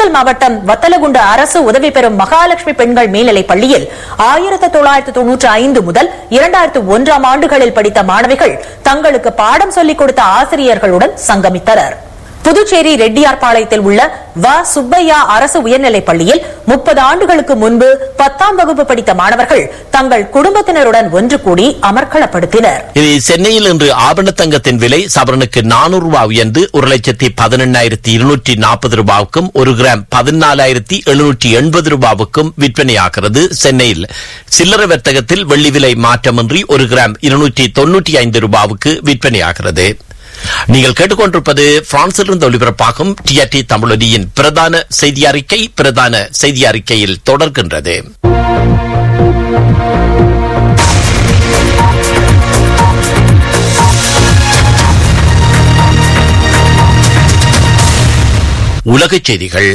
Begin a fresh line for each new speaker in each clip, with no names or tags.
திண்டுக்கல் மாவட்டம் வத்தலகுண்டு அரசு உதவி பெறும் மகாலட்சுமி பெண்கள் மேல்நிலைப் பள்ளியில் ஆயிரத்து தொள்ளாயிரத்து தொன்னூற்றி ஐந்து முதல் இரண்டாயிரத்து ஒன்றாம் ஆண்டுகளில் படித்த மாணவிகள் தங்களுக்கு பாடம் சொல்லிக் கொடுத்த ஆசிரியர்களுடன் சங்கமித்தனர் புதுச்சேரி ரெட்டியார்பாளையத்தில் உள்ள வ சுப்பையா அரசு உயர்நிலைப் பள்ளியில் முப்பது ஆண்டுகளுக்கு முன்பு பத்தாம் வகுப்பு படித்த மாணவர்கள் தங்கள் குடும்பத்தினருடன் ஒன்று கூடி அமர்க்களப்படுத்தினர்
இது சென்னையில் இன்று ஆபண தங்கத்தின் விலை சவரனுக்கு நானூறு ரூபாய் உயர்ந்து ஒரு லட்சத்தி பதினெண்ணாயிரத்தி இருநூற்றி நாற்பது ரூபாவுக்கும் ஒரு கிராம் பதினாலாயிரத்தி எழுநூற்றி எண்பது ரூபாவுக்கும் விற்பனையாகிறது சென்னையில் சில்லறை வர்த்தகத்தில் வெள்ளி விலை மாற்றமின்றி ஒரு கிராம் இருநூற்றி தொன்னூற்றி ஐந்து ரூபாவுக்கு விற்பனையாகிறது நீங்கள் கேட்டுக்கொண்டிருப்பது பிரான்சிலிருந்து ஒலிபரப்பாகும் டிஆர்டி தமிழொலியின் பிரதான செய்தி அறிக்கை பிரதான செய்தி அறிக்கையில் தொடர்கின்றது உலகச் செய்திகள்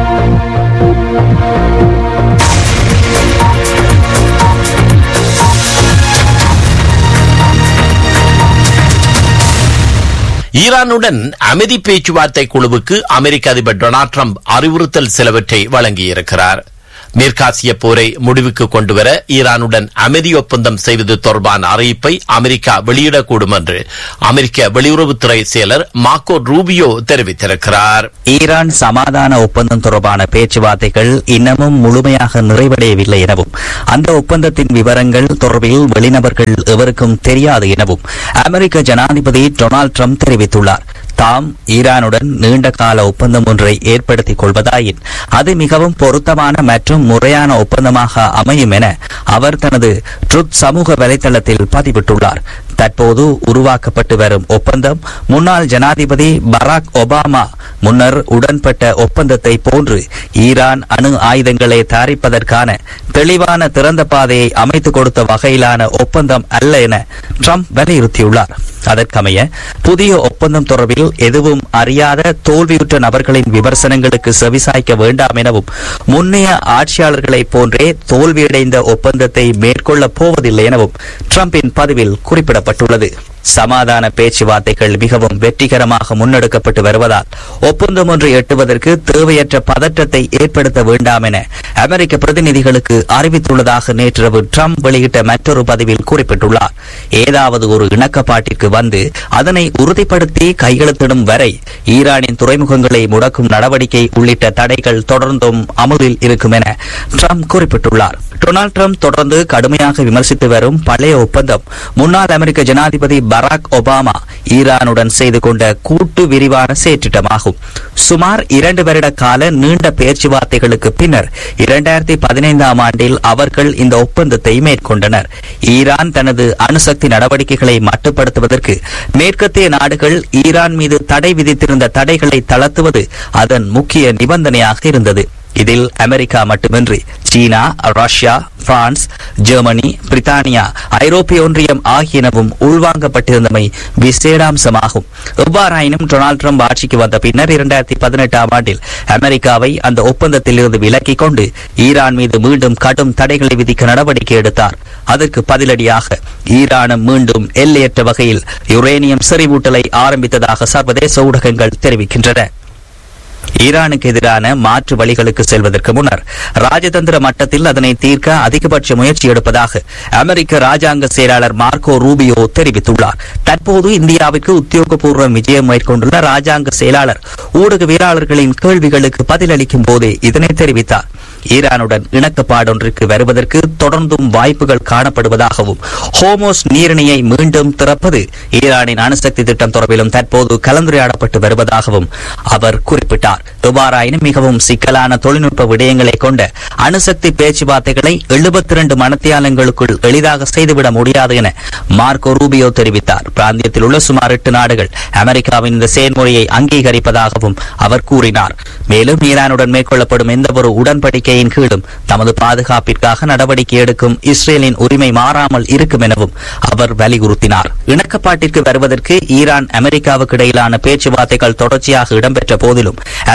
ஈரானுடன் அமைதி பேச்சுவார்த்தை குழுவுக்கு அமெரிக்க அதிபர் டொனால்ட் ட்ரம்ப் அறிவுறுத்தல் சிலவற்றை வழங்கியிருக்கிறார் மேற்காசிய போரை முடிவுக்கு கொண்டுவர ஈரானுடன் அமைதி ஒப்பந்தம் செய்வது தொடர்பான அறிவிப்பை அமெரிக்கா வெளியிடக்கூடும் என்று அமெரிக்க வெளியுறவுத்துறை செயலர் மார்க்கோ ரூபியோ தெரிவித்திருக்கிறார்
ஈரான் சமாதான ஒப்பந்தம் தொடர்பான பேச்சுவார்த்தைகள் இன்னமும் முழுமையாக நிறைவடையவில்லை எனவும் அந்த ஒப்பந்தத்தின் விவரங்கள் தொடர்பில் வெளிநபர்கள் எவருக்கும் தெரியாது எனவும் அமெரிக்க ஜனாதிபதி டொனால்ட் ட்ரம்ப் தெரிவித்துள்ளார் தாம் ஈரானுடன் நீண்ட கால ஒப்பந்தம் ஒன்றை ஏற்படுத்திக் கொள்வதாயின் அது மிகவும் பொருத்தமான மற்றும் முறையான ஒப்பந்தமாக அமையும் என அவர் தனது ட்ருத் சமூக வலைதளத்தில் பதிவிட்டுள்ளார் தற்போது உருவாக்கப்பட்டு வரும் ஒப்பந்தம் முன்னாள் ஜனாதிபதி பராக் ஒபாமா முன்னர் உடன்பட்ட ஒப்பந்தத்தை போன்று ஈரான் அணு ஆயுதங்களை தயாரிப்பதற்கான தெளிவான திறந்த பாதையை அமைத்துக் கொடுத்த வகையிலான ஒப்பந்தம் அல்ல என ட்ரம்ப் வலியுறுத்தியுள்ளார் அதற்கமைய புதிய ஒப்பந்தம் தொடர்பில் எதுவும் அறியாத தோல்வியுற்ற நபர்களின் விமர்சனங்களுக்கு செவிசாய்க்க வேண்டாம் எனவும் முன்னைய ஆட்சியாளர்களைப் போன்றே தோல்வியடைந்த ஒப்பந்தத்தை மேற்கொள்ளப் போவதில்லை எனவும் ட்ரம்பின் பதிவில் குறிப்பிடப்பட்டுள்ளது சமாதான பேச்சுவார்த்தைகள் மிகவும் வெற்றிகரமாக முன்னெடுக்கப்பட்டு வருவதால் ஒப்பந்தம் ஒன்று எட்டுவதற்கு தேவையற்ற பதற்றத்தை ஏற்படுத்த வேண்டாம் என அமெரிக்க பிரதிநிதிகளுக்கு அறிவித்துள்ளதாக நேற்றிரவு ட்ரம்ப் வெளியிட்ட மற்றொரு பதிவில் குறிப்பிட்டுள்ளார் ஏதாவது ஒரு இணக்கப்பாட்டிற்கு வந்து அதனை உறுதிப்படுத்தி கையெழுத்திடும் வரை ஈரானின் துறைமுகங்களை முடக்கும் நடவடிக்கை உள்ளிட்ட தடைகள் தொடர்ந்தும் அமலில் இருக்கும் என ட்ரம்ப் குறிப்பிட்டுள்ளார் டொனால்ட் ட்ரம்ப் தொடர்ந்து கடுமையாக விமர்சித்து வரும் பழைய ஒப்பந்தம் முன்னாள் அமெரிக்க ஜனாதிபதி பராக் ஒபாமா ஈரானுடன் செய்து கொண்ட கூட்டு விரிவான செயற்றிட்டமாகும் சுமார் இரண்டு வருட கால நீண்ட பேச்சுவார்த்தைகளுக்கு பின்னர் இரண்டாயிரத்தி பதினைந்தாம் ஆண்டில் அவர்கள் இந்த ஒப்பந்தத்தை மேற்கொண்டனர் ஈரான் தனது அணுசக்தி நடவடிக்கைகளை மட்டுப்படுத்துவதற்கு மேற்கத்திய நாடுகள் ஈரான் மீது தடை விதித்திருந்த தடைகளை தளர்த்துவது அதன் முக்கிய நிபந்தனையாக இருந்தது இதில் அமெரிக்கா மட்டுமின்றி சீனா ரஷ்யா பிரான்ஸ் ஜெர்மனி பிரித்தானியா ஐரோப்பிய ஒன்றியம் ஆகியனவும் உள்வாங்கப்பட்டிருந்தமை விசேடாம்சமாகும் எவ்வாறாயினும் டொனால்ட் ட்ரம்ப் ஆட்சிக்கு வந்த பின்னர் இரண்டாயிரத்தி பதினெட்டாம் ஆண்டில் அமெரிக்காவை அந்த ஒப்பந்தத்திலிருந்து விலக்கிக் கொண்டு ஈரான் மீது மீண்டும் கடும் தடைகளை விதிக்க நடவடிக்கை எடுத்தார் அதற்கு பதிலடியாக ஈரானும் மீண்டும் எல்லையற்ற வகையில் யுரேனியம் செறிவூட்டலை ஆரம்பித்ததாக சர்வதேச ஊடகங்கள் தெரிவிக்கின்றன ஈரானுக்கு எதிரான மாற்று வழிகளுக்கு செல்வதற்கு முன்னர் ராஜதந்திர மட்டத்தில் அதனை தீர்க்க அதிகபட்ச முயற்சி எடுப்பதாக அமெரிக்க ராஜாங்க செயலாளர் மார்க்கோ ரூபியோ தெரிவித்துள்ளார் தற்போது இந்தியாவிற்கு உத்தியோகபூர்வ விஜயம் மேற்கொண்டுள்ள ராஜாங்க செயலாளர் ஊடகவியலாளர்களின் கேள்விகளுக்கு பதிலளிக்கும் போதே இதனை தெரிவித்தார் ஈரானுடன் இணக்கப்பாடொன்றிற்கு வருவதற்கு தொடர்ந்தும் வாய்ப்புகள் காணப்படுவதாகவும் ஹோமோஸ் நீரிணையை மீண்டும் திறப்பது ஈரானின் அணுசக்தி திட்டம் தொடர்பிலும் தற்போது கலந்துரையாடப்பட்டு வருவதாகவும் அவர் குறிப்பிட்டார் எவ்வாறாயினும் மிகவும் சிக்கலான தொழில்நுட்ப விடயங்களை கொண்ட அணுசக்தி பேச்சுவார்த்தைகளை எழுபத்தி இரண்டு மணத்தியாலங்களுக்குள் எளிதாக செய்துவிட முடியாது என மார்க்கோ ரூபியோ தெரிவித்தார் பிராந்தியத்தில் உள்ள சுமார் எட்டு நாடுகள் அமெரிக்காவின் இந்த செயல்முறையை அங்கீகரிப்பதாகவும் அவர் கூறினார் மேலும் ஈரானுடன் மேற்கொள்ளப்படும் எந்தவொரு உடன்படிக்கையின் கீழும் தமது பாதுகாப்பிற்காக நடவடிக்கை எடுக்கும் இஸ்ரேலின் உரிமை மாறாமல் இருக்கும் எனவும் அவர் வலியுறுத்தினார் இணக்கப்பாட்டிற்கு வருவதற்கு ஈரான் அமெரிக்காவுக்கு இடையிலான பேச்சுவார்த்தைகள் தொடர்ச்சியாக இடம்பெற்ற போதிலும்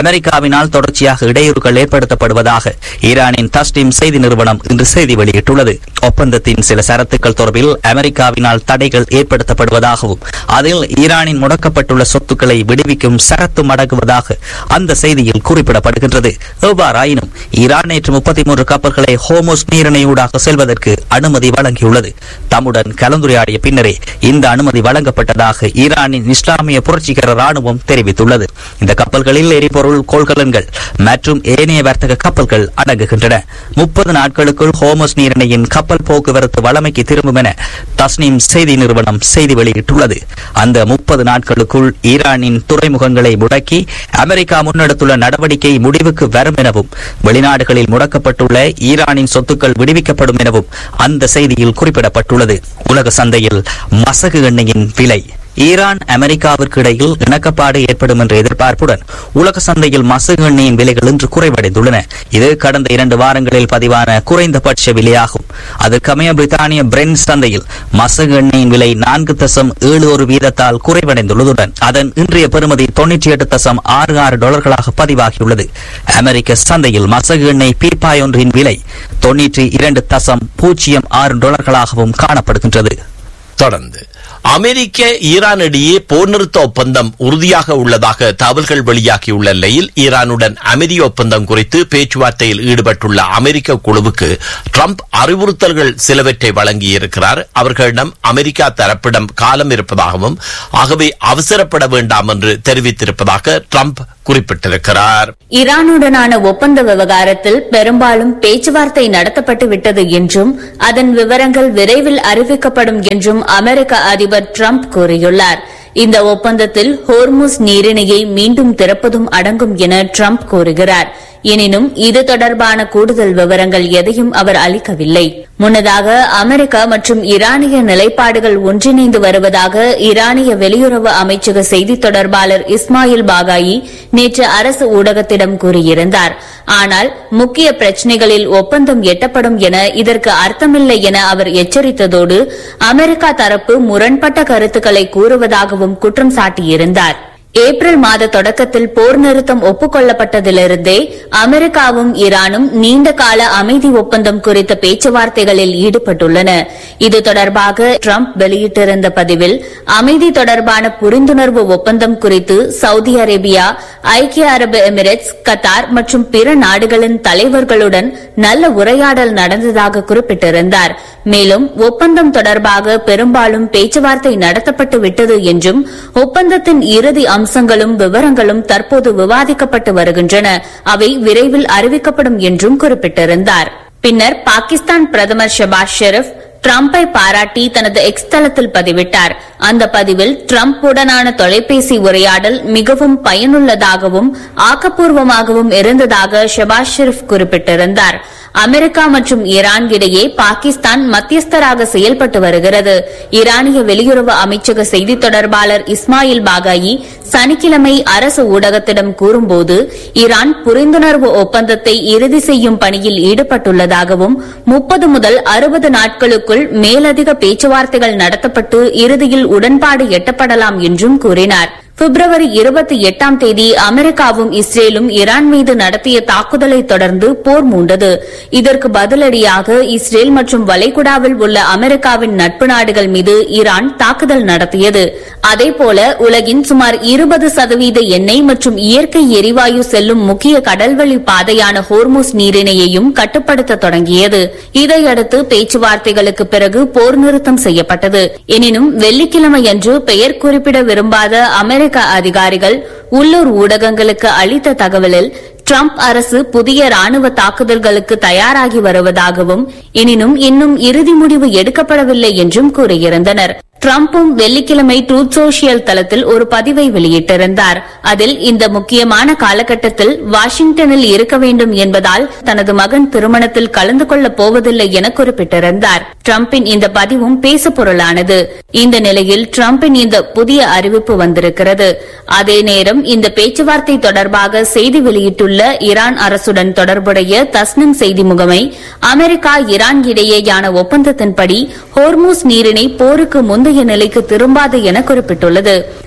அமெரிக்காவினால் தொடர்ச்சியாக இடையூறுகள் ஏற்படுத்தப்படுவதாக ஈரானின் தஸ்டீம் செய்தி நிறுவனம் இன்று செய்தி வெளியிட்டுள்ளது ஒப்பந்தத்தின் சில சரத்துக்கள் தொடர்பில் அமெரிக்காவினால் தடைகள் ஏற்படுத்தப்படுவதாகவும் அதில் ஈரானின் முடக்கப்பட்டுள்ள சொத்துக்களை விடுவிக்கும் சரத்து மடங்குவதாக அந்த செய்தியில் குறிப்பிடப்படுகின்றது எவ்வாறாயினும் ஈரான் நேற்று முப்பத்தி மூன்று கப்பல்களை ஹோமோஸ் நீரிணையூடாக செல்வதற்கு அனுமதி வழங்கியுள்ளது தம்முடன் கலந்துரையாடிய பின்னரே இந்த அனுமதி வழங்கப்பட்டதாக ஈரானின் இஸ்லாமிய புரட்சிகர ராணுவம் தெரிவித்துள்ளது இந்த கப்பல்களில் எரிபொருள் கொள்கலன்கள் மற்றும் ஏனைய வர்த்தக கப்பல்கள் அடங்குகின்றன முப்பது நாட்களுக்குள் ஹோமஸ் நீரிணையின் கப்பல் போக்குவரத்து வளமைக்கு திரும்பும் என தஸ்னீம் செய்தி நிறுவனம் செய்தி வெளியிட்டுள்ளது அந்த முப்பது நாட்களுக்குள் ஈரானின் துறைமுகங்களை முடக்கி அமெரிக்கா முன்னெடுத்துள்ள நடவடிக்கை முடிவுக்கு வரும் எனவும் வெளிநாடுகளில் முடக்கப்பட்டுள்ள ஈரானின் சொத்துக்கள் விடுவிக்கப்படும் எனவும் அந்த செய்தியில் குறிப்பிடப்பட்டுள்ளது உலக சந்தையில் மசகு எண்ணெயின் விலை ஈரான் அமெரிக்காவிற்கு இடையில் இணக்கப்பாடு ஏற்படும் என்ற எதிர்பார்ப்புடன் உலக சந்தையில் மசகு எண்ணெயின் விலைகள் இன்று குறைவடைந்துள்ளன இது கடந்த இரண்டு வாரங்களில் பதிவான குறைந்தபட்ச விலையாகும் அதற்கமைய பிரித்தானிய பிரெண்ட் சந்தையில் மசகு எண்ணெயின் விலை நான்கு தசம் ஏழு ஒரு வீதத்தால் குறைவடைந்துள்ளதுடன் அதன் இன்றைய பெறுமதி தொன்னூற்றி எட்டு தசம் ஆறு ஆறு டாலர்களாக பதிவாகியுள்ளது அமெரிக்க சந்தையில் மசகு எண்ணெய் பீப்பாய் ஒன்றின் விலை தொன்னூற்றி இரண்டு தசம் பூஜ்ஜியம் ஆறு டாலர்களாகவும் காணப்படுகின்றது
தொடர்ந்து அமெரிக்க ஈரான் இடையே போர் நிறுத்த ஒப்பந்தம் உறுதியாக உள்ளதாக தகவல்கள் வெளியாகியுள்ள நிலையில் ஈரானுடன் அமைதி ஒப்பந்தம் குறித்து பேச்சுவார்த்தையில் ஈடுபட்டுள்ள அமெரிக்க குழுவுக்கு ட்ரம்ப் அறிவுறுத்தல்கள் சிலவற்றை வழங்கியிருக்கிறார் அவர்களிடம் அமெரிக்கா தரப்பிடம் காலம் இருப்பதாகவும் ஆகவே அவசரப்பட வேண்டாம் என்று தெரிவித்திருப்பதாக ட்ரம்ப் குறிப்பிட்டிருக்கிறார்
ஈரானுடனான ஒப்பந்த விவகாரத்தில் பெரும்பாலும் பேச்சுவார்த்தை நடத்தப்பட்டு விட்டது என்றும் அதன் விவரங்கள் விரைவில் அறிவிக்கப்படும் என்றும் அமெரிக்க அதிபர் ட்ரம்ப் கூறியுள்ளார் இந்த ஒப்பந்தத்தில் ஹோர்முஸ் நீரிணையை மீண்டும் திறப்பதும் அடங்கும் என ட்ரம்ப் கூறுகிறார் எனினும் இது தொடர்பான கூடுதல் விவரங்கள் எதையும் அவர் அளிக்கவில்லை முன்னதாக அமெரிக்கா மற்றும் ஈரானிய நிலைப்பாடுகள் ஒன்றிணைந்து வருவதாக ஈரானிய வெளியுறவு அமைச்சக செய்தி தொடர்பாளர் இஸ்மாயில் பாகாயி நேற்று அரசு ஊடகத்திடம் கூறியிருந்தார் ஆனால் முக்கிய பிரச்சினைகளில் ஒப்பந்தம் எட்டப்படும் என இதற்கு அர்த்தமில்லை என அவர் எச்சரித்ததோடு அமெரிக்கா தரப்பு முரண்பட்ட கருத்துக்களை கூறுவதாகவும் குற்றம் சாட்டியிருந்தார் ஏப்ரல் மாத தொடக்கத்தில் போர் நிறுத்தம் ஒப்புக்கொள்ளப்பட்டதிலிருந்தே அமெரிக்காவும் ஈரானும் நீண்ட கால அமைதி ஒப்பந்தம் குறித்த பேச்சுவார்த்தைகளில் ஈடுபட்டுள்ளன இது தொடர்பாக ட்ரம்ப் வெளியிட்டிருந்த பதிவில் அமைதி தொடர்பான புரிந்துணர்வு ஒப்பந்தம் குறித்து சவுதி அரேபியா ஐக்கிய அரபு எமிரேட்ஸ் கத்தார் மற்றும் பிற நாடுகளின் தலைவர்களுடன் நல்ல உரையாடல் நடந்ததாக குறிப்பிட்டிருந்தார் மேலும் ஒப்பந்தம் தொடர்பாக பெரும்பாலும் பேச்சுவார்த்தை நடத்தப்பட்டு விட்டது என்றும் ஒப்பந்தத்தின் இறுதி அம்சங்களும் விவரங்களும் தற்போது விவாதிக்கப்பட்டு வருகின்றன அவை விரைவில் அறிவிக்கப்படும் என்றும் குறிப்பிட்டிருந்தார் பின்னர் பாகிஸ்தான் பிரதமர் ஷபாஸ் ஷெரீப் ட்ரம்பை பாராட்டி தனது எக்ஸ் தளத்தில் பதிவிட்டார் அந்த பதிவில் ட்ரம்ப் உடனான தொலைபேசி உரையாடல் மிகவும் பயனுள்ளதாகவும் ஆக்கப்பூர்வமாகவும் இருந்ததாக ஷபாஸ் ஷெரீப் குறிப்பிட்டிருந்தார் அமெரிக்கா மற்றும் ஈரான் இடையே பாகிஸ்தான் மத்தியஸ்தராக செயல்பட்டு வருகிறது ஈரானிய வெளியுறவு அமைச்சக செய்தி தொடர்பாளர் இஸ்மாயில் பாகாயி சனிக்கிழமை அரசு ஊடகத்திடம் கூறும்போது ஈரான் புரிந்துணர்வு ஒப்பந்தத்தை இறுதி செய்யும் பணியில் ஈடுபட்டுள்ளதாகவும் முப்பது முதல் அறுபது நாட்களுக்குள் மேலதிக பேச்சுவார்த்தைகள் நடத்தப்பட்டு இறுதியில் உடன்பாடு எட்டப்படலாம் என்றும் கூறினார் பிப்ரவரி இருபத்தி எட்டாம் தேதி அமெரிக்காவும் இஸ்ரேலும் ஈரான் மீது நடத்திய தாக்குதலை தொடர்ந்து போர் மூண்டது இதற்கு பதிலடியாக இஸ்ரேல் மற்றும் வளைகுடாவில் உள்ள அமெரிக்காவின் நட்பு நாடுகள் மீது ஈரான் தாக்குதல் நடத்தியது அதேபோல உலகின் சுமார் இருபது சதவீத எண்ணெய் மற்றும் இயற்கை எரிவாயு செல்லும் முக்கிய கடல்வழி பாதையான ஹோர்முஸ் நீரிணையையும் கட்டுப்படுத்த தொடங்கியது இதையடுத்து பேச்சுவார்த்தைகளுக்கு பிறகு போர் நிறுத்தம் செய்யப்பட்டது எனினும் வெள்ளிக்கிழமையன்று பெயர் குறிப்பிட விரும்பாத அமெரிக்க அதிகாரிகள் உள்ளூர் ஊடகங்களுக்கு அளித்த தகவலில் ட்ரம்ப் அரசு புதிய ராணுவ தாக்குதல்களுக்கு தயாராகி வருவதாகவும் எனினும் இன்னும் இறுதி முடிவு எடுக்கப்படவில்லை என்றும் கூறியிருந்தனர் ட்ரம்பும் வெள்ளிக்கிழமை ட்ரூத் சோஷியல் தளத்தில் ஒரு பதிவை வெளியிட்டிருந்தார் அதில் இந்த முக்கியமான காலகட்டத்தில் வாஷிங்டனில் இருக்க வேண்டும் என்பதால் தனது மகன் திருமணத்தில் கலந்து கொள்ளப் போவதில்லை என குறிப்பிட்டிருந்தார் ட்ரம்பின் இந்த பதிவும் பேசுபொருளானது இந்த நிலையில் ட்ரம்பின் இந்த புதிய அறிவிப்பு வந்திருக்கிறது அதே நேரம் இந்த பேச்சுவார்த்தை தொடர்பாக செய்தி வெளியிட்டுள்ள ஈரான் அரசுடன் தொடர்புடைய தஸ்னிம் செய்தி முகமை அமெரிக்கா ஈரான் இடையேயான ஒப்பந்தத்தின்படி ஹோர்மூஸ் நீரிணை போருக்கு முந்தைய நிலைக்கு திரும்பாது என குறிப்பிட்டுள்ளது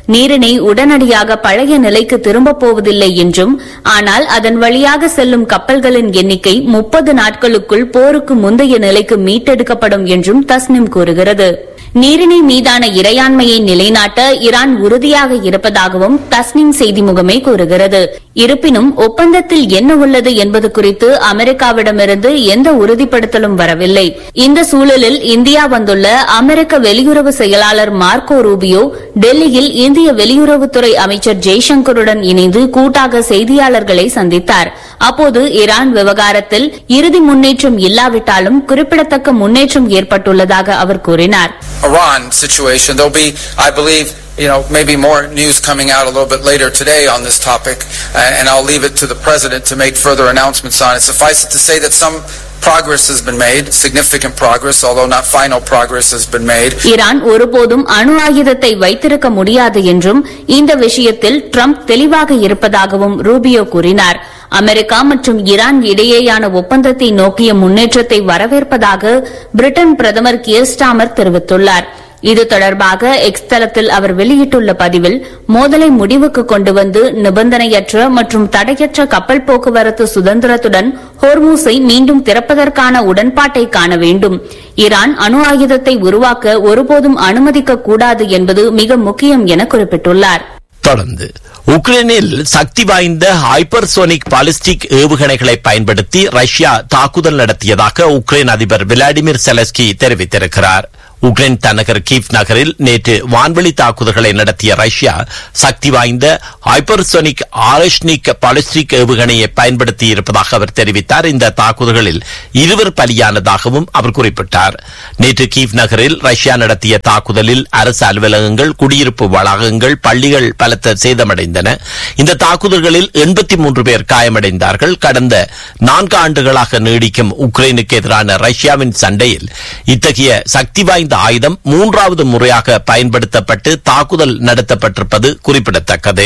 நீரிணை உடனடியாக பழைய நிலைக்கு திரும்பப் போவதில்லை என்றும் ஆனால் அதன் வழியாக செல்லும் கப்பல்களின் எண்ணிக்கை முப்பது நாட்களுக்குள் போருக்கு முந்தைய நிலைக்கு மீட்டெடுக்கப்படும் என்றும் தஸ்னிம் கூறுகிறது நீரிணை மீதான இறையாண்மையை நிலைநாட்ட ஈரான் உறுதியாக இருப்பதாகவும் தஸ்னிம் செய்தி முகமை கூறுகிறது இருப்பினும் ஒப்பந்தத்தில் என்ன உள்ளது என்பது குறித்து அமெரிக்காவிடமிருந்து எந்த உறுதிப்படுத்தலும் வரவில்லை இந்த சூழலில் இந்தியா வந்துள்ள அமெரிக்க வெளியுறவு செயலாளர் மார்க்கோ ரூபியோ டெல்லியில் இந்திய வெளியுறவுத்துறை அமைச்சர் ஜெய்சங்கருடன் இணைந்து கூட்டாக செய்தியாளர்களை சந்தித்தார் அப்போது ஈரான் விவகாரத்தில் இறுதி முன்னேற்றம் இல்லாவிட்டாலும் குறிப்பிடத்தக்க முன்னேற்றம் ஏற்பட்டுள்ளதாக அவர் கூறினார்
Iran situation. There'll be, I believe, you know, maybe more news coming out a little bit later today on this topic, uh, and I'll leave it to the President to make further announcements on it. Suffice it to say that some progress has been made, significant progress, although not final progress has been made.
Iran ஒருபோதும் அணு ஆயுதத்தை வைத்திருக்க முடியாது என்றும் இந்த விஷயத்தில் Trump தெளிவாக இருப்பதாகவும் ரூபியோ கூறினார் அமெரிக்கா மற்றும் ஈரான் இடையேயான ஒப்பந்தத்தை நோக்கிய முன்னேற்றத்தை வரவேற்பதாக பிரிட்டன் பிரதமர் கியர் ஸ்டாமர் தெரிவித்துள்ளார் இது தொடர்பாக எக்ஸ் தளத்தில் அவர் வெளியிட்டுள்ள பதிவில் மோதலை முடிவுக்கு கொண்டு வந்து நிபந்தனையற்ற மற்றும் தடையற்ற கப்பல் போக்குவரத்து சுதந்திரத்துடன் ஹோர்மூஸை மீண்டும் திறப்பதற்கான உடன்பாட்டை காண வேண்டும் ஈரான் அணு ஆயுதத்தை உருவாக்க ஒருபோதும் அனுமதிக்க கூடாது என்பது மிக முக்கியம் என குறிப்பிட்டுள்ளார்
தொடர்ந்து உக்ரைனில் சக்தி வாய்ந்த ஹைப்பர்சோனிக் பாலிஸ்டிக் ஏவுகணைகளை பயன்படுத்தி ரஷ்யா தாக்குதல் நடத்தியதாக உக்ரைன் அதிபர் விளாடிமிர் செலஸ்கி தெரிவித்திருக்கிறார் உக்ரைன் தலைநகர் கீவ் நகரில் நேற்று வான்வெளி தாக்குதல்களை நடத்திய ரஷ்யா சக்தி வாய்ந்த ஹைப்பர்சோனிக் ஆரஷ்னிக் பாலிஸ்டிக் ஏவுகணையை பயன்படுத்தி இருப்பதாக அவர் தெரிவித்தார் இந்த தாக்குதல்களில் இருவர் பலியானதாகவும் அவர் குறிப்பிட்டார் நேற்று கீவ் நகரில் ரஷ்யா நடத்திய தாக்குதலில் அரசு அலுவலகங்கள் குடியிருப்பு வளாகங்கள் பள்ளிகள் பலத்த சேதமடைந்தன இந்த தாக்குதல்களில் எண்பத்தி மூன்று பேர் காயமடைந்தார்கள் கடந்த நான்கு ஆண்டுகளாக நீடிக்கும் உக்ரைனுக்கு எதிரான ரஷ்யாவின் சண்டையில் இத்தகைய சக்தி வாய்ந்த ஆயுதம் மூன்றாவது முறையாக பயன்படுத்தப்பட்டு தாக்குதல் நடத்தப்பட்டிருப்பது குறிப்பிடத்தக்கது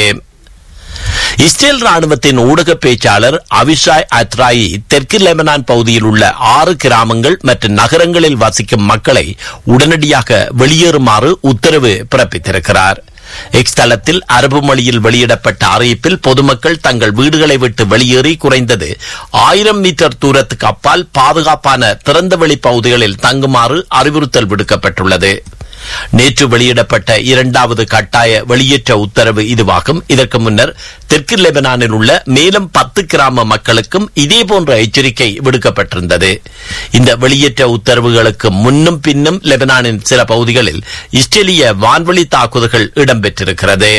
இஸ்ரேல் ராணுவத்தின் ஊடக பேச்சாளர் அவிஷாய் அத்ராயி தெற்கு லெபனான் பகுதியில் உள்ள ஆறு கிராமங்கள் மற்றும் நகரங்களில் வசிக்கும் மக்களை உடனடியாக வெளியேறுமாறு உத்தரவு பிறப்பித்திருக்கிறார் எக்ஸ் தளத்தில் அரபு மொழியில் வெளியிடப்பட்ட அறிவிப்பில் பொதுமக்கள் தங்கள் வீடுகளை விட்டு வெளியேறி குறைந்தது ஆயிரம் மீட்டர் தூரத்துக்கு அப்பால் பாதுகாப்பான திறந்தவெளி பகுதிகளில் தங்குமாறு அறிவுறுத்தல் விடுக்கப்பட்டுள்ளது நேற்று வெளியிடப்பட்ட இரண்டாவது கட்டாய வெளியேற்ற உத்தரவு இதுவாகும் இதற்கு முன்னர் தெற்கு லெபனானில் உள்ள மேலும் பத்து கிராம மக்களுக்கும் இதேபோன்ற எச்சரிக்கை விடுக்கப்பட்டிருந்தது இந்த வெளியேற்ற உத்தரவுகளுக்கு முன்னும் பின்னும் லெபனானின் சில பகுதிகளில் இஸ்ரேலிய வான்வழி தாக்குதல்கள் இடம்பெற்றிருக்கிறது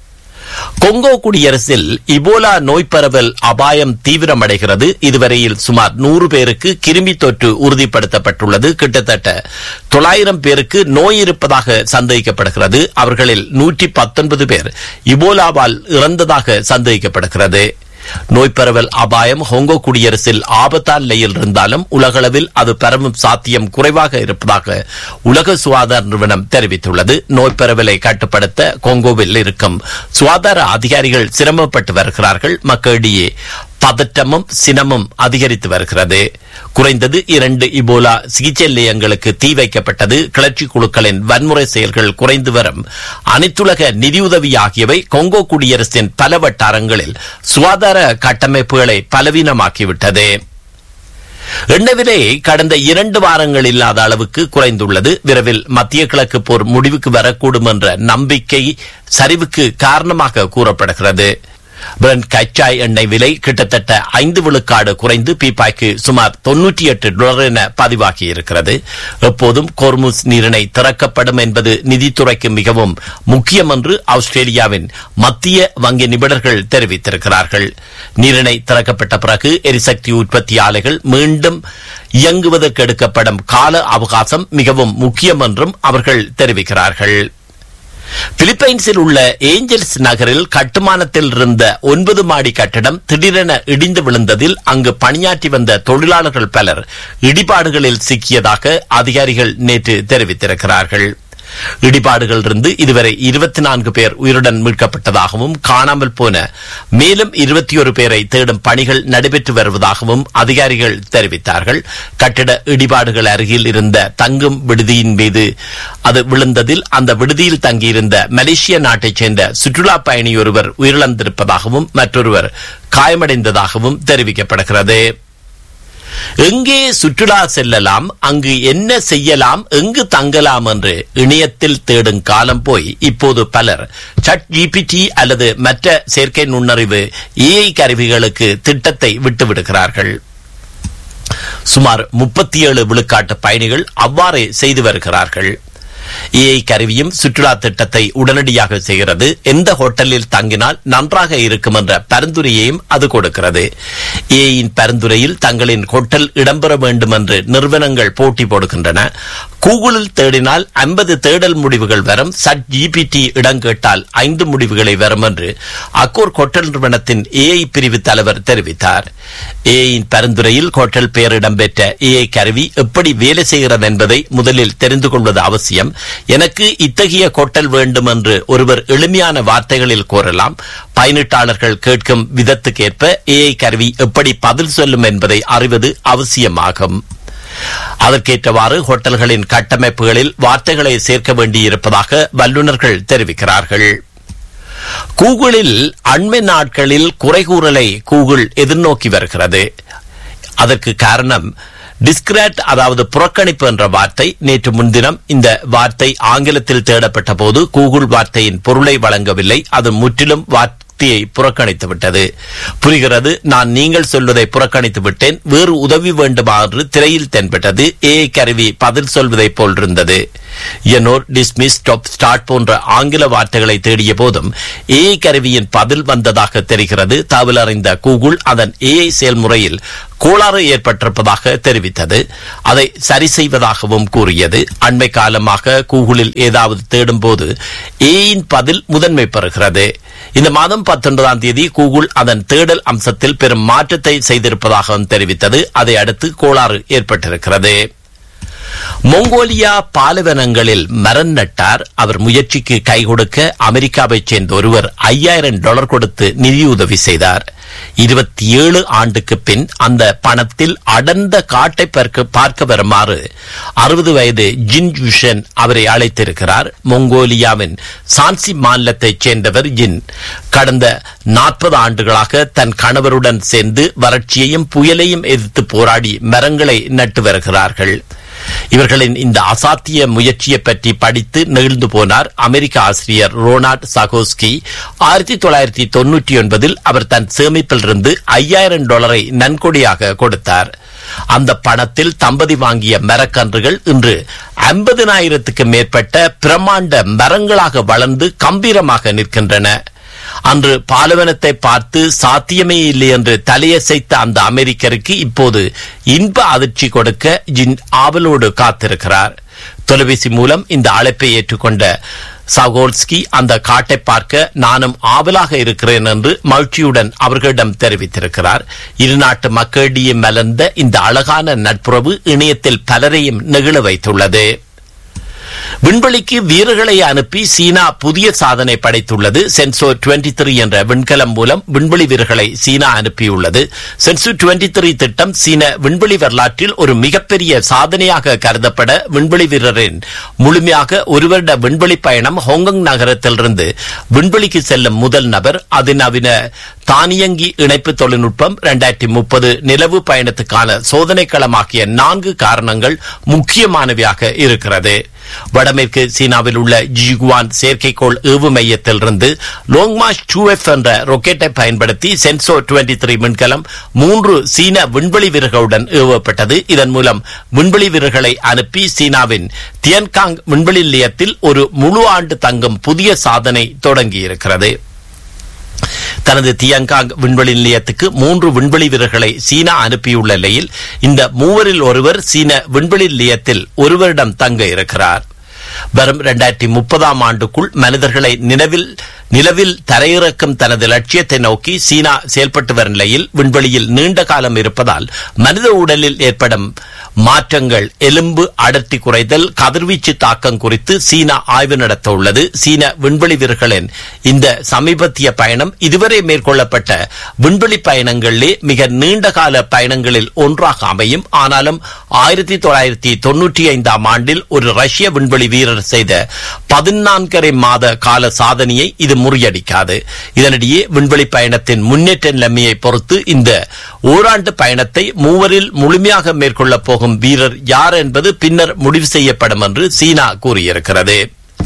கொங்கோ குடியரசில் இபோலா நோய் பரவல் அபாயம் தீவிரமடைகிறது இதுவரையில் சுமார் நூறு பேருக்கு கிருமி தொற்று உறுதிப்படுத்தப்பட்டுள்ளது கிட்டத்தட்ட தொள்ளாயிரம் பேருக்கு நோய் இருப்பதாக சந்தேகிக்கப்படுகிறது அவர்களில் நூற்றி பத்தொன்பது பேர் இபோலாவால் இறந்ததாக சந்தேகிக்கப்படுகிறது நோய் பரவல் அபாயம் ஹோங்கோ குடியரசில் ஆபத்தான நிலையில் இருந்தாலும் உலகளவில் அது பரவும் சாத்தியம் குறைவாக இருப்பதாக உலக சுகாதார நிறுவனம் தெரிவித்துள்ளது நோய் பரவலை கட்டுப்படுத்த கொங்கோவில் இருக்கும் சுகாதார அதிகாரிகள் சிரமப்பட்டு வருகிறார்கள் மக்களிடையே பதட்டமும் சினமும் அதிகரித்து வருகிறது குறைந்தது இரண்டு இபோலா சிகிச்சை நிலையங்களுக்கு தீ வைக்கப்பட்டது கிளர்ச்சி குழுக்களின் வன்முறை செயல்கள் குறைந்து வரும் அனைத்துலக நிதியுதவி ஆகியவை கொங்கோ குடியரசின் பல வட்டாரங்களில் சுகாதார கட்டமைப்புகளை பலவீனமாக்கிவிட்டது எண்ணெய் விலை கடந்த இரண்டு வாரங்கள் இல்லாத அளவுக்கு குறைந்துள்ளது விரைவில் மத்திய கிழக்கு போர் முடிவுக்கு வரக்கூடும் என்ற நம்பிக்கை சரிவுக்கு காரணமாக கூறப்படுகிறது பிரெண்ட் கச்சா எண்ணெய் விலை கிட்டத்தட்ட ஐந்து விழுக்காடு குறைந்து பீப்பாய்க்கு சுமார் தொன்னூற்றி எட்டு டாலர் என பதிவாகி இருக்கிறது எப்போதும் கோர்முஸ் நீரிணை திறக்கப்படும் என்பது நிதித்துறைக்கு மிகவும் முக்கியம் என்று ஆஸ்திரேலியாவின் மத்திய வங்கி நிபுணர்கள் தெரிவித்திருக்கிறார்கள் நீரிணை திறக்கப்பட்ட பிறகு எரிசக்தி உற்பத்தி ஆலைகள் மீண்டும் இயங்குவதற்கு எடுக்கப்படும் கால அவகாசம் மிகவும் முக்கியம் என்றும் அவர்கள் தெரிவிக்கிறார்கள் பிலிப்பைன்ஸில் உள்ள ஏஞ்சல்ஸ் நகரில் கட்டுமானத்தில் இருந்த ஒன்பது மாடி கட்டடம் திடீரென இடிந்து விழுந்ததில் அங்கு பணியாற்றி வந்த தொழிலாளர்கள் பலர் இடிபாடுகளில் சிக்கியதாக அதிகாரிகள் நேற்று தெரிவித்திருக்கிறார்கள் இடிபாடுகளிலிருந்து இதுவரை இருபத்தி நான்கு பேர் உயிருடன் மீட்கப்பட்டதாகவும் காணாமல் போன மேலும் இருபத்தி ஒரு பேரை தேடும் பணிகள் நடைபெற்று வருவதாகவும் அதிகாரிகள் தெரிவித்தார்கள் கட்டிட இடிபாடுகள் அருகில் இருந்த தங்கும் விடுதியின் மீது அது விழுந்ததில் அந்த விடுதியில் தங்கியிருந்த மலேசிய நாட்டைச் சேர்ந்த சுற்றுலா பயணி ஒருவர் உயிரிழந்திருப்பதாகவும் மற்றொருவர் காயமடைந்ததாகவும் தெரிவிக்கப்படுகிறது எங்கே சுற்றுலா செல்லலாம் அங்கு என்ன செய்யலாம் எங்கு தங்கலாம் என்று இணையத்தில் தேடும் காலம் போய் இப்போது பலர் சட் ஜிபிடி அல்லது மற்ற செயற்கை நுண்ணறிவு ஏஐ கருவிகளுக்கு திட்டத்தை விட்டுவிடுகிறார்கள் சுமார் முப்பத்தி ஏழு விழுக்காட்டு பயணிகள் அவ்வாறே செய்து வருகிறார்கள் ஏஐ கருவியும் சுற்றுலா திட்டத்தை உடனடியாக செய்கிறது எந்த ஹோட்டலில் தங்கினால் நன்றாக இருக்கும் என்ற பரிந்துரையையும் அது கொடுக்கிறது ஏஐயின் பரிந்துரையில் தங்களின் ஹோட்டல் இடம்பெற வேண்டும் என்று நிறுவனங்கள் போட்டி போடுகின்றன கூகுளில் தேடினால் ஐம்பது தேடல் முடிவுகள் வரும் சட் ஜிபிடி இடம் கேட்டால் ஐந்து முடிவுகளை வரும் என்று அக்கோர் ஹோட்டல் நிறுவனத்தின் ஏஐ பிரிவு தலைவர் தெரிவித்தார் ஏஐயின் பரிந்துரையில் ஹோட்டல் பெயர் இடம்பெற்ற ஏஐ கருவி எப்படி வேலை செய்கிறது என்பதை முதலில் தெரிந்து கொள்வது அவசியம் எனக்கு இத்தகைய கொட்டல் வேண்டும் என்று ஒருவர் எளிமையான வார்த்தைகளில் கூறலாம் பயனீட்டாளர்கள் கேட்கும் விதத்துக்கேற்ப ஏஐ கருவி எப்படி பதில் சொல்லும் என்பதை அறிவது அவசியமாகும் அதற்கேற்றவாறு ஹோட்டல்களின் கட்டமைப்புகளில் வார்த்தைகளை சேர்க்க வேண்டியிருப்பதாக வல்லுநர்கள் தெரிவிக்கிறார்கள் கூகுளில் அண்மை நாட்களில் குறைகூறலை கூகுள் எதிர்நோக்கி வருகிறது அதற்கு காரணம் டிஸ்கிராட் அதாவது புறக்கணிப்பு என்ற வார்த்தை நேற்று முன்தினம் இந்த வார்த்தை ஆங்கிலத்தில் தேடப்பட்ட போது கூகுள் வார்த்தையின் பொருளை வழங்கவில்லை அது முற்றிலும் வார்த்தையை புறக்கணித்து விட்டது புரிகிறது நான் நீங்கள் சொல்வதை புறக்கணித்து விட்டேன் வேறு உதவி வேண்டுமா என்று திரையில் தென்பட்டது ஏ கருவி பதில் சொல்வதைப் போல் இருந்தது எனோர் டிஸ்மிஸ் ஸ்டாப் ஸ்டார்ட் போன்ற ஆங்கில வார்த்தைகளை தேடிய போதும் ஏ கருவியின் பதில் வந்ததாக தெரிகிறது தகவல் அறிந்த கூகுள் அதன் ஏஐ செயல்முறையில் கோளாறு ஏற்பட்டிருப்பதாக தெரிவித்தது அதை சரி செய்வதாகவும் கூறியது அண்மை காலமாக கூகுளில் ஏதாவது தேடும் போது ஏயின் பதில் முதன்மை பெறுகிறது இந்த மாதம் பத்தொன்பதாம் தேதி கூகுள் அதன் தேடல் அம்சத்தில் பெரும் மாற்றத்தை செய்திருப்பதாகவும் தெரிவித்தது அதை அடுத்து கோளாறு ஏற்பட்டிருக்கிறது மொங்கோலியா பாலைவனங்களில் மரம் நட்டார் அவர் முயற்சிக்கு கை கொடுக்க அமெரிக்காவைச் சேர்ந்த ஒருவர் ஐயாயிரம் டாலர் கொடுத்து நிதியுதவி செய்தார் இருபத்தி ஏழு ஆண்டுக்கு பின் அந்த பணத்தில் அடர்ந்த காட்டை பார்க்க பார்க்க வருமாறு அறுபது வயது ஜின் யுஷன் அவரை அழைத்திருக்கிறார் மொங்கோலியாவின் சான்சி மாநிலத்தைச் சேர்ந்தவர் ஜின் கடந்த நாற்பது ஆண்டுகளாக தன் கணவருடன் சேர்ந்து வறட்சியையும் புயலையும் எதிர்த்து போராடி மரங்களை நட்டு வருகிறார்கள் இவர்களின் இந்த அசாத்திய முயற்சியை பற்றி படித்து நெகிழ்ந்து போனார் அமெரிக்க ஆசிரியர் ரோனால்ட் சகோஸ்கி ஆயிரத்தி தொள்ளாயிரத்தி தொன்னூற்றி ஒன்பதில் அவர் தன் சேமிப்பிலிருந்து ஐயாயிரம் டாலரை நன்கொடையாக கொடுத்தார் அந்த பணத்தில் தம்பதி வாங்கிய மரக்கன்றுகள் இன்று ஐம்பதினாயிரத்துக்கு மேற்பட்ட பிரமாண்ட மரங்களாக வளர்ந்து கம்பீரமாக நிற்கின்றன அன்று பாலைவனத்தை பார்த்து சாத்தியமே இல்லை என்று தலையசைத்த அந்த அமெரிக்கருக்கு இப்போது இன்ப அதிர்ச்சி கொடுக்க ஜின் ஆவலோடு காத்திருக்கிறார் தொலைபேசி மூலம் இந்த அழைப்பை ஏற்றுக்கொண்ட சகோல்ஸ்கி அந்த காட்டை பார்க்க நானும் ஆவலாக இருக்கிறேன் என்று மகிழ்ச்சியுடன் அவர்களிடம் தெரிவித்திருக்கிறார் இருநாட்டு மக்களிடையே மலர்ந்த இந்த அழகான நட்புறவு இணையத்தில் பலரையும் நெகிழ வைத்துள்ளது விண்வெளிக்கு வீரர்களை அனுப்பி சீனா புதிய சாதனை படைத்துள்ளது சென்சோ டுவெண்டி த்ரீ என்ற விண்கலம் மூலம் விண்வெளி வீரர்களை சீனா அனுப்பியுள்ளது சென்சோ டுவெண்டி த்ரீ திட்டம் சீன விண்வெளி வரலாற்றில் ஒரு மிகப்பெரிய சாதனையாக கருதப்பட விண்வெளி வீரரின் முழுமையாக ஒரு வருட விண்வெளி பயணம் ஹாங்காங் நகரத்திலிருந்து விண்வெளிக்கு செல்லும் முதல் நபர் அதிநவீன தானியங்கி இணைப்பு தொழில்நுட்பம் இரண்டாயிரத்தி முப்பது நிலவு பயணத்துக்கான சோதனை களமாக்கிய நான்கு காரணங்கள் முக்கியமானவையாக இருக்கிறது வடமேற்கு சீனாவில் உள்ள ஜிகுவான் செயற்கைக்கோள் ஏவு மையத்திலிருந்து லோங்மாஷ் டூ எஃப் என்ற ராக்கெட்டை பயன்படுத்தி சென்சோ டுவெண்டி த்ரீ விண்கலம் மூன்று சீன விண்வெளி வீரர்களுடன் ஏவப்பட்டது இதன் மூலம் விண்வெளி வீரர்களை அனுப்பி சீனாவின் தியன்காங் விண்வெளி நிலையத்தில் ஒரு முழு ஆண்டு தங்கும் புதிய சாதனை தொடங்கியிருக்கிறது தனது தியங்காங் விண்வெளி நிலையத்துக்கு மூன்று விண்வெளி வீரர்களை சீனா அனுப்பியுள்ள நிலையில் இந்த மூவரில் ஒருவர் சீன விண்வெளி நிலையத்தில் ஒருவரிடம் தங்க இருக்கிறார் வரும் இரண்டாயிரத்தி முப்பதாம் ஆண்டுக்குள் மனிதர்களை நிலவில் நிலவில் தரையிறக்கும் தனது லட்சியத்தை நோக்கி சீனா செயல்பட்டு வரும் நிலையில் விண்வெளியில் நீண்ட காலம் இருப்பதால் மனித உடலில் ஏற்படும் மாற்றங்கள் எலும்பு அடர்த்தி குறைதல் கதிர்வீச்சு தாக்கம் குறித்து சீனா ஆய்வு நடத்த உள்ளது சீன விண்வெளி வீரர்களின் இந்த சமீபத்திய பயணம் இதுவரை மேற்கொள்ளப்பட்ட விண்வெளி பயணங்களிலே மிக நீண்ட கால பயணங்களில் ஒன்றாக அமையும் ஆனாலும் ஆயிரத்தி தொள்ளாயிரத்தி தொன்னூற்றி ஐந்தாம் ஆண்டில் ஒரு ரஷ்ய விண்வெளி வீரர் செய்த பதினான்கரை மாத கால சாதனையை இது முறியடிக்காது இதனிடையே விண்வெளி பயணத்தின் முன்னேற்ற நிலைமையை பொறுத்து இந்த ஓராண்டு பயணத்தை மூவரில் முழுமையாக மேற்கொள்ளப் போகும் வீரர் யார் என்பது பின்னர் முடிவு செய்யப்படும் என்று சீனா கூறியிருக்கிறது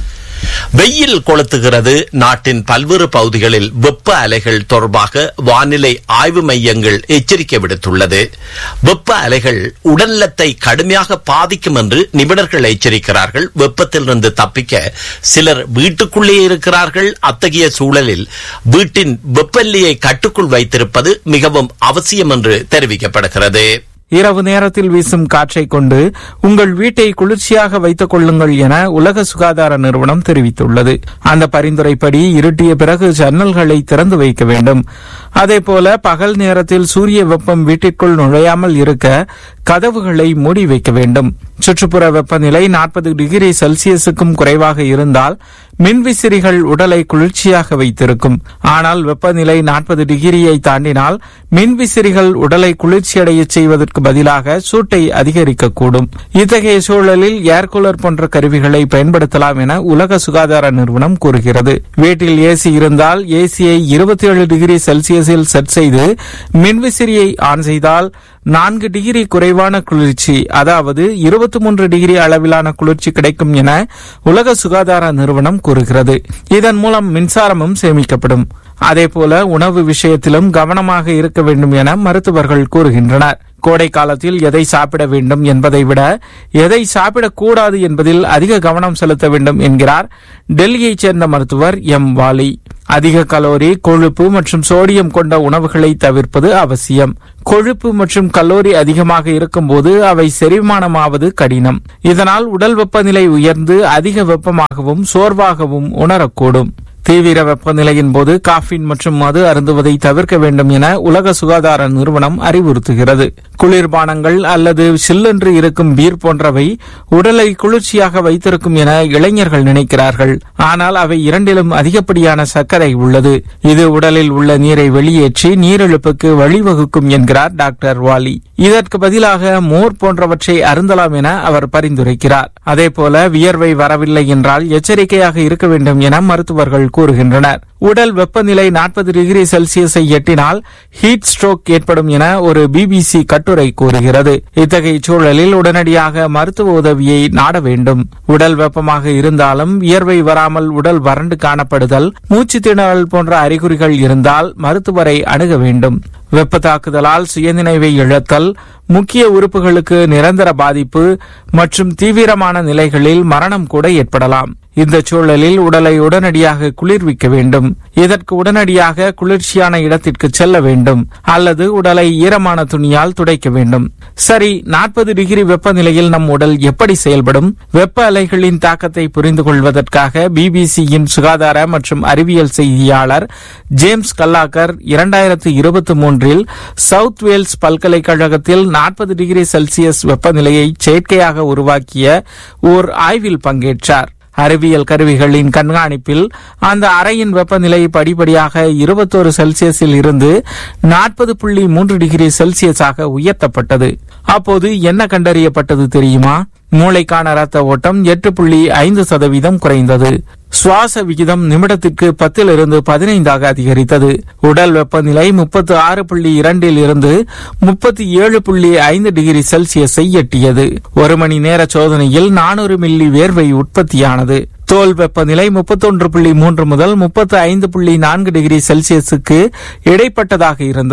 வெயில் கொளுத்துகிறது நாட்டின் பல்வேறு பகுதிகளில் வெப்ப அலைகள் தொடர்பாக வானிலை ஆய்வு மையங்கள் எச்சரிக்கை விடுத்துள்ளது வெப்ப அலைகள் உடல்நலத்தை கடுமையாக பாதிக்கும் என்று நிபுணர்கள் எச்சரிக்கிறார்கள் வெப்பத்திலிருந்து தப்பிக்க சிலர் வீட்டுக்குள்ளே இருக்கிறார்கள் அத்தகைய சூழலில் வீட்டின் வெப்பநிலையை கட்டுக்குள் வைத்திருப்பது மிகவும் அவசியம் என்று தெரிவிக்கப்படுகிறது
இரவு நேரத்தில் வீசும் காற்றை கொண்டு உங்கள் வீட்டை குளிர்ச்சியாக வைத்துக் கொள்ளுங்கள் என உலக சுகாதார நிறுவனம் தெரிவித்துள்ளது அந்த பரிந்துரைப்படி இருட்டிய பிறகு ஜன்னல்களை திறந்து வைக்க வேண்டும் அதேபோல பகல் நேரத்தில் சூரிய வெப்பம் வீட்டிற்குள் நுழையாமல் இருக்க கதவுகளை மூடி வைக்க வேண்டும் சுற்றுப்புற வெப்பநிலை நாற்பது டிகிரி செல்சியஸுக்கும் குறைவாக இருந்தால் மின்விசிறிகள் உடலை குளிர்ச்சியாக வைத்திருக்கும் ஆனால் வெப்பநிலை நாற்பது டிகிரியை தாண்டினால் மின்விசிறிகள் உடலை குளிர்ச்சியடைய செய்வதற்கு பதிலாக சூட்டை அதிகரிக்கக்கூடும் இத்தகைய சூழலில் ஏர் கூலர் போன்ற கருவிகளை பயன்படுத்தலாம் என உலக சுகாதார நிறுவனம் கூறுகிறது வீட்டில் ஏசி இருந்தால் ஏசியை இருபத்தி ஏழு டிகிரி செல்சியஸில் செட் செய்து மின்விசிறியை ஆன் செய்தால் நான்கு டிகிரி குறைவான குளிர்ச்சி அதாவது இருபத்தி மூன்று டிகிரி அளவிலான குளிர்ச்சி கிடைக்கும் என உலக சுகாதார நிறுவனம் கூறுகிறது இதன் மூலம் மின்சாரமும் சேமிக்கப்படும் அதேபோல உணவு விஷயத்திலும் கவனமாக இருக்க வேண்டும் என மருத்துவர்கள் கூறுகின்றனர் கோடை காலத்தில் எதை சாப்பிட வேண்டும் என்பதை விட எதை சாப்பிடக்கூடாது என்பதில் அதிக கவனம் செலுத்த வேண்டும் என்கிறார் டெல்லியைச் சேர்ந்த மருத்துவர் எம் வாலி அதிக கலோரி கொழுப்பு மற்றும் சோடியம் கொண்ட உணவுகளை தவிர்ப்பது அவசியம் கொழுப்பு மற்றும் கலோரி அதிகமாக இருக்கும்போது அவை செரிமானமாவது கடினம் இதனால் உடல் வெப்பநிலை உயர்ந்து அதிக வெப்பமாகவும் சோர்வாகவும் உணரக்கூடும் தீவிர வெப்பநிலையின் போது காஃபின் மற்றும் மது அருந்துவதை தவிர்க்க வேண்டும் என உலக சுகாதார நிறுவனம் அறிவுறுத்துகிறது குளிர்பானங்கள் அல்லது சில்லென்று இருக்கும் பீர் போன்றவை உடலை குளிர்ச்சியாக வைத்திருக்கும் என இளைஞர்கள் நினைக்கிறார்கள் ஆனால் அவை இரண்டிலும் அதிகப்படியான சர்க்கரை உள்ளது இது உடலில் உள்ள நீரை வெளியேற்றி நீரிழப்புக்கு வழிவகுக்கும் என்கிறார் டாக்டர் வாலி இதற்கு பதிலாக மோர் போன்றவற்றை அருந்தலாம் என அவர் பரிந்துரைக்கிறார் அதேபோல வியர்வை வரவில்லை என்றால் எச்சரிக்கையாக இருக்க வேண்டும் என மருத்துவர்கள் கூறுகின்றனர் உடல் வெப்பநிலை நாற்பது டிகிரி செல்சியஸை எட்டினால் ஹீட் ஸ்ட்ரோக் ஏற்படும் என ஒரு பிபிசி கட்டுரை கூறுகிறது இத்தகைய சூழலில் உடனடியாக மருத்துவ உதவியை நாட வேண்டும் உடல் வெப்பமாக இருந்தாலும் வியர்வை வராமல் உடல் வறண்டு காணப்படுதல் மூச்சு திணறல் போன்ற அறிகுறிகள் இருந்தால் மருத்துவரை அணுக வேண்டும் வெப்ப தாக்குதலால் சுயநினைவை இழத்தல் முக்கிய உறுப்புகளுக்கு நிரந்தர பாதிப்பு மற்றும் தீவிரமான நிலைகளில் மரணம் கூட ஏற்படலாம் இந்த சூழலில் உடலை உடனடியாக குளிர்விக்க வேண்டும் இதற்கு உடனடியாக குளிர்ச்சியான இடத்திற்கு செல்ல வேண்டும் அல்லது உடலை ஈரமான துணியால் துடைக்க வேண்டும் சரி நாற்பது டிகிரி வெப்பநிலையில் நம் உடல் எப்படி செயல்படும் வெப்ப அலைகளின் தாக்கத்தை புரிந்து கொள்வதற்காக பிபிசியின் சுகாதார மற்றும் அறிவியல் செய்தியாளர் ஜேம்ஸ் கல்லாக்கர் இரண்டாயிரத்து இருபத்தி மூன்றில் சவுத் வேல்ஸ் பல்கலைக்கழகத்தில் நாற்பது டிகிரி செல்சியஸ் வெப்பநிலையை செயற்கையாக உருவாக்கிய ஓர் ஆய்வில் பங்கேற்றார் அறிவியல் கருவிகளின் கண்காணிப்பில் அந்த அறையின் வெப்பநிலை படிப்படியாக இருபத்தோரு செல்சியஸில் இருந்து நாற்பது புள்ளி மூன்று டிகிரி செல்சியஸாக உயர்த்தப்பட்டது அப்போது என்ன கண்டறியப்பட்டது தெரியுமா மூளைக்கான ரத்த ஓட்டம் எட்டு புள்ளி ஐந்து சதவீதம் குறைந்தது சுவாச விகிதம் நிமிடத்திற்கு பத்திலிருந்து பதினைந்தாக அதிகரித்தது உடல் வெப்பநிலை முப்பத்து ஆறு புள்ளி இரண்டில் இருந்து முப்பத்தி ஏழு புள்ளி ஐந்து டிகிரி செல்சியஸை எட்டியது ஒரு மணி நேர சோதனையில் நானூறு மில்லி வேர்வை உற்பத்தியானது தோல் வெப்பநிலை முப்பத்தொன்று புள்ளி மூன்று முதல் முப்பத்து ஐந்து புள்ளி நான்கு டிகிரி செல்சியஸுக்கு இடைப்பட்டதாக இருந்தது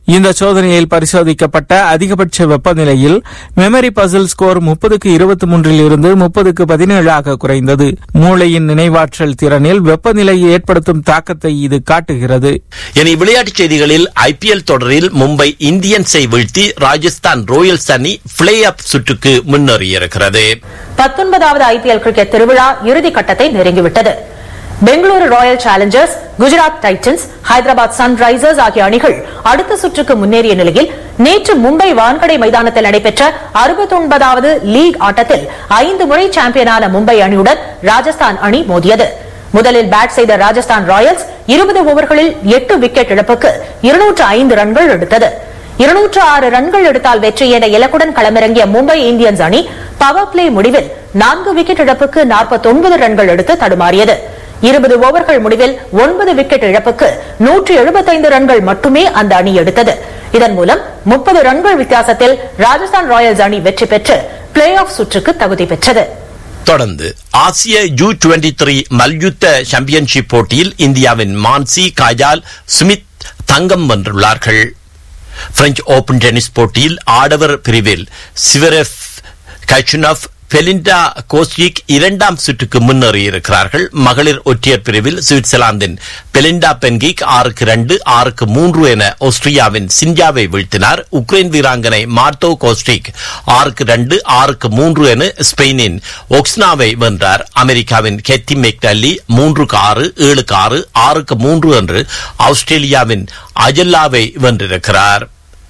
இந்த சோதனையில் பரிசோதிக்கப்பட்ட அதிகபட்ச வெப்பநிலையில் மெமரி பசில் ஸ்கோர் முப்பதுக்கு இருபத்தி மூன்றில் இருந்து முப்பதுக்கு பதினேழாக குறைந்தது மூளையின் நினைவாற்றல் திறனில் வெப்பநிலை ஏற்படுத்தும் தாக்கத்தை இது காட்டுகிறது
இனி விளையாட்டுச் செய்திகளில் ஐபிஎல் தொடரில் மும்பை இந்தியன்ஸை வீழ்த்தி ராஜஸ்தான் ராயல்ஸ் அணி பிளே ஆஃப் சுற்றுக்கு முன்னேறியிருக்கிறது
பத்தொன்பதாவது ஐபிஎல் கிரிக்கெட் திருவிழா இறுதி கட்டத்தை நெருங்கிவிட்டது Bengaluru Royal Challengers Gujarat Titans Hyderabad Sunrisers ஆகிய அணிகள் அடுத்த சுற்றுக்கு முன்னேறிய நிலையில் நேற்று மும்பை வான்கடை மைதானத்தில் நடைபெற்ற அறுபத்தொன்பதாவது லீக் ஆட்டத்தில் ஐந்து முறை சாம்பியனான மும்பை அணியுடன் ராஜஸ்தான் அணி மோதியது முதலில் பேட் செய்த ராஜஸ்தான் ராயல்ஸ் இருபது ஓவர்களில் எட்டு விக்கெட் இழப்புக்கு இருநூற்று ஐந்து ரன்கள் எடுத்தது இருநூற்று ஆறு ரன்கள் எடுத்தால் வெற்றி என இலக்குடன் களமிறங்கிய மும்பை இந்தியன்ஸ் அணி பவர் பிளே முடிவில் நான்கு விக்கெட் இழப்புக்கு நாற்பத்தொன்பது ரன்கள் எடுத்து தடுமாறியது இருபது ஓவர்கள் முடிவில் ஒன்பது விக்கெட் இழப்புக்கு நூற்று எழுபத்தைந்து ரன்கள் மட்டுமே அந்த அணி எடுத்தது இதன் மூலம் முப்பது ரன்கள் வித்தியாசத்தில் ராஜஸ்தான் ராயல்ஸ் அணி வெற்றி பெற்று பிளே ஆஃப் சுற்றுக்கு தகுதி பெற்றது
தொடர்ந்து ஆசிய யூ டுவெண்டி த்ரீ மல்யுத்த சாம்பியன்ஷிப் போட்டியில் இந்தியாவின் மான்சி காஜால் சுமித் தங்கம் வென்றுள்ளார்கள் பிரெஞ்சு ஓபன் டென்னிஸ் போட்டியில் ஆடவர் பிரிவில் சிவரெஃப் கச்சுனப் பெலிண்டா கோஸ்டிக் இரண்டாம் சுற்றுக்கு முன்னேறியிருக்கிறார்கள் மகளிர் ஒற்றையர் பிரிவில் சுவிட்சர்லாந்தின் பெலிண்டா பென்கிக் ஆறுக்கு இரண்டு ஆறுக்கு மூன்று என ஆஸ்திரியாவின் சிஞ்சாவை வீழ்த்தினார் உக்ரைன் வீராங்கனை மார்டோ கோஸ்டிக் ஆறுக்கு இரண்டு ஆறுக்கு மூன்று என ஸ்பெயினின் ஒக்ஸ்னாவை வென்றார் அமெரிக்காவின் கெத்தி மெக்டல்லி மூன்றுக்கு ஆறு ஏழுக்கு ஆறு ஆறுக்கு மூன்று என்று ஆஸ்திரேலியாவின் அஜல்லாவை வென்றிருக்கிறார்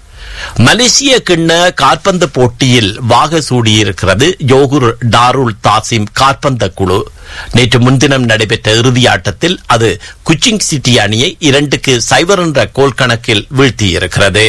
மலேசிய கிண்ண காற்பந்து போட்டியில் வாக சூடியிருக்கிறது யோகுர் டாருல் தாசிம் காற்பந்த குழு நேற்று முன்தினம் நடைபெற்ற இறுதி ஆட்டத்தில் அது குச்சிங் சிட்டி அணியை இரண்டுக்கு சைவர் என்ற கோல் கணக்கில் வீழ்த்தியிருக்கிறது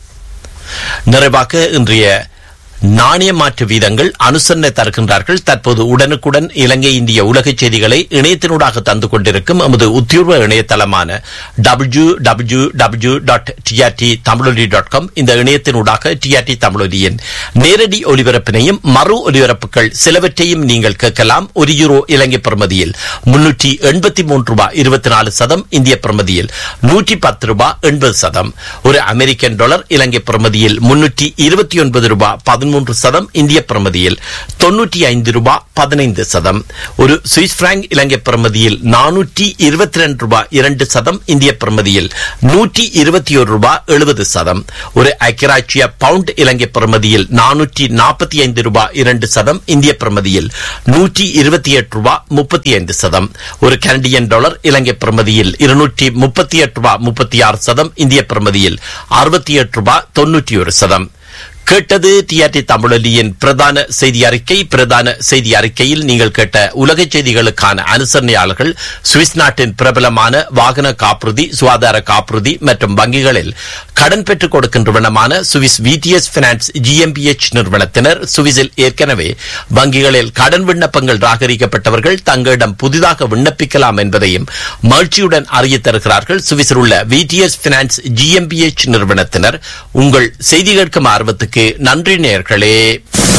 நிறைவாக இன்றைய நாணய மாற்று வீதங்கள் அனுசரணை தருகின்றார்கள் தற்போது உடனுக்குடன் இலங்கை இந்திய உலக செய்திகளை இணையத்தினூடாக தந்து கொண்டிருக்கும் எமது உத்தியோர்வ இணையதளமான W W W dot TRT Tamiloli dot com இந்த இணையத்தினூடாக டிஆர்டி தமிழொலியின் நேரடி ஒலிபரப்பினையும் மறு ஒலிபரப்புகள் சிலவற்றையும் நீங்கள் கேட்கலாம் ஒரு யூரோ இலங்கை பிரமதியில் முன்னூற்றி எண்பத்தி மூன்று ரூபாய் இருபத்தி நாலு சதம் இந்திய பிரமதியில் நூற்றி பத்து ரூபாய் எண்பது சதம் ஒரு அமெரிக்கன் டாலர் இலங்கை பிரமதியில் முன்னூற்றி இருபத்தி ஒன்பது ரூபாய் பதிமூன்று சதம் இந்திய பிரமதியில் தொன்னூற்றி ஐந்து ரூபாய் பதினைந்து சதம் ஒரு சுவிஸ் பிராங்க் இலங்கை பிரமதியில் நானூற்றி இருபத்தி ரெண்டு ரூபாய் இரண்டு சதம் இந்திய பிரமதியில் நூற்றி இருபத்தி ஒரு ரூபாய் எழுபது சதம் ஒரு ஐக்கியராட்சிய பவுண்ட் இலங்கை பிரமதியில் நானூற்றி நாற்பத்தி ஐந்து ரூபாய் இரண்டு சதம் இந்திய பிரமதியில் நூற்றி இருபத்தி எட்டு ரூபாய் முப்பத்தி ஐந்து சதம் ஒரு கனடியன் டாலர் இலங்கை பிரமதியில் இருநூற்றி முப்பத்தி எட்டு ரூபாய் முப்பத்தி ஆறு சதம் இந்திய பிரமதியில் அறுபத்தி எட்டு ரூபாய் தொன்னூற்றி ஒரு சதம் கேட்டது டிஆர்டி தமிழொலியின் பிரதான செய்தி அறிக்கை பிரதான செய்தி அறிக்கையில் நீங்கள் கேட்ட உலக செய்திகளுக்கான அனுசரணையாளர்கள் சுவிஸ் நாட்டின் பிரபலமான வாகன காப்புறுதி சுகாதார காப்புறுதி மற்றும் வங்கிகளில் கடன் பெற்றுக் கொடுக்கின்றவனமான சுவிஸ் விடிஎஸ் பினான்ஸ் ஜிஎம்பிஎச் நிறுவனத்தினர் சுவிஸில் ஏற்கனவே வங்கிகளில் கடன் விண்ணப்பங்கள் ராகரிக்கப்பட்டவர்கள் தங்களிடம் புதிதாக விண்ணப்பிக்கலாம் என்பதையும் மகிழ்ச்சியுடன் அறிய தருகிறார்கள் சுவிஸில் உள்ள விடிஎஸ் பினான்ஸ் ஜிஎம்பிஎச் நிறுவனத்தினர் உங்கள் செய்தி கேட்கும் ஆர்வத்துக்கு நன்றி நேர்களே